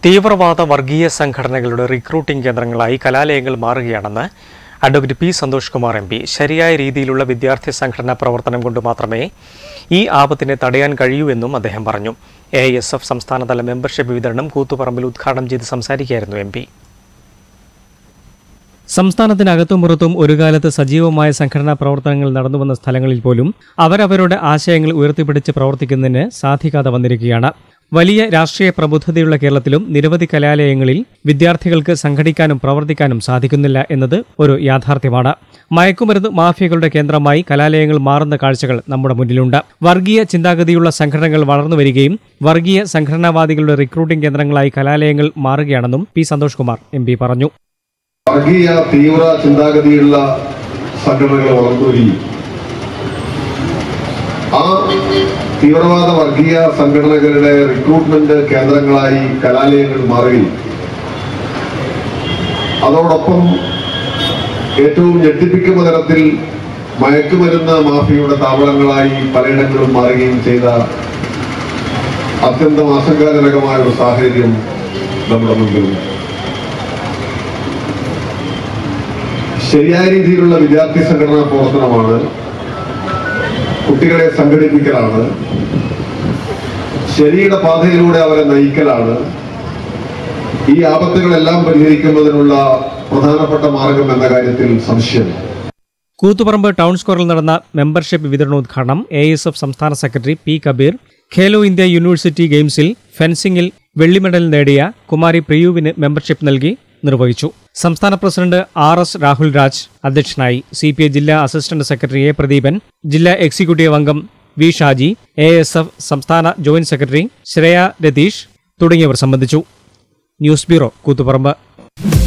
തീവ്രവാദ വർഗീയ സംഘടനകളുടെ റിക്രൂട്ടിംഗ് കേന്ദ്രങ്ങളായി കലാലയങ്ങൾ മാറുകയാണെന്ന് advocate P Santhosh Kumar M P ശരിയായ രീതിയിലുള്ള വിദ്യാർത്ഥി സംഘടനാ പ്രവർത്തനം കൊണ്ട് മാത്രമേ ഈ ആപത്തിനെ തടയാൻ കഴിയൂ എന്നും അദ്ദേഹം പറഞ്ഞു എ എസ് എഫ് സംസ്ഥാനതല മെമ്പർഷിപ്പ് വിതരണം കൂത്തുപറമ്പിൽ ഉദ്ഘാടനം ചെയ്ത് സംസാരിക്കുകയായിരുന്നു എം പി സംസ്ഥാനത്തിനകത്തും പുറത്തും ഒരു കാലത്ത് സജീവമായ സംഘടനാ പ്രവർത്തനങ്ങൾ നടന്നുവന്ന സ്ഥലങ്ങളിൽ പോലും അവരവരുടെ ആശയങ്ങൾ ഉയർത്തിപ്പിടിച്ച് പ്രവർത്തിക്കുന്നതിന് സാധിക്കാതെ വന്നിരിക്കുകയാണ് വലിയ രാഷ്ട്രീയ പ്രബുദ്ധതയുള്ള കേരളത്തിലും നിരവധി കലാലയങ്ങളിൽ വിദ്യാർത്ഥികൾക്ക് സംഘടിക്കാനും പ്രവർത്തിക്കാനും സാധിക്കുന്നില്ല എന്നത് ഒരു യാഥാർത്ഥ്യമാണ് മയക്കുമരുന്ന് മാഫിയകളുടെ കേന്ദ്രമായി കലാലയങ്ങൾ മാറുന്ന കാഴ്ചകൾ നമ്മുടെ മുന്നിലുണ്ട് വർഗീയ ചിന്താഗതിയുള്ള സംഘടനകൾ വളർന്നു വരികയും വർഗീയ സംഘടനാവാദികളുടെ റിക്രൂട്ടിംഗ് കേന്ദ്രങ്ങളായി കലാലയങ്ങൾ മാറുകയാണെന്നും പി സന്തോഷ് കുമാർ എം പറഞ്ഞു വർഗീയ തീവ്ര ചിന്താഗതിയുള്ള സംഘടനകൾ വളർന്നു വരികയും ആ തീവ്രവാദ വർഗീയ സംഘടനകളുടെ റിക്രൂട്ട്മെന്റ് കേന്ദ്രങ്ങളായി കലാലയങ്ങൾ മാറുകയും അതോടൊപ്പം ഏറ്റവും ഞെട്ടിപ്പിക്കുന്ന തരത്തിൽ മയക്കുമരുന്ന് മാഫിയയുടെ താവളങ്ങളായി പലയിടങ്ങളും മാറുകയും ചെയ്ത അത്യന്തം ആശങ്കാജനകമായ ഒരു സാഹചര്യം നമ്മുടെ മുമ്പിലുണ്ട് ശരിയായ രീതിയിലുള്ള വിദ്യാർത്ഥി സംഘടനാ പ്രവർത്തനമാണ് കുട്ടികളെ സംഘടിപ്പിക്കലാണ് ശരിയുടെ പാതയിലൂടെ അവരെ നയിക്കലാണ് ഈ ആപത്തുകളെല്ലാം പരിഹരിക്കുന്നതിനുള്ള പ്രധാനപ്പെട്ട മാർഗം എന്ന കാര്യത്തിൽ സംശയമില്ല കൂത്തുപറമ്പ് ടൗൺ സ്ക്വയറിൽ നടന്ന മെമ്പർഷിപ്പ് വിതരണോദ്ഘാടനം എ എസ് എഫ് സംസ്ഥാന secretary P Kabeer Khelo India university ഗെയിംസിൽ ഫെൻസിംഗിൽ വെള്ളി മെഡൽ നേടിയ കുമാരി പ്രിയുവിന് മെമ്പർഷിപ്പ് നൽകി നിർവഹിച്ചു സംസ്ഥാന president R S Rahul Raj അധ്യക്ഷനായി സി പി ഐ ജില്ലാ അസിസ്റ്റന്റ് സെക്രട്ടറി എ പ്രദീപൻ ജില്ലാ എക്സിക്യൂട്ടീവ് അംഗം V Shaji A S F സംസ്ഥാന ജോയിന്റ് സെക്രട്ടറി ശ്രേയ രതീഷ് തുടങ്ങിയവർ സംബന്ധിച്ചു ന്യൂസ് ബ്യൂറോ കൂത്തുപറമ്പ്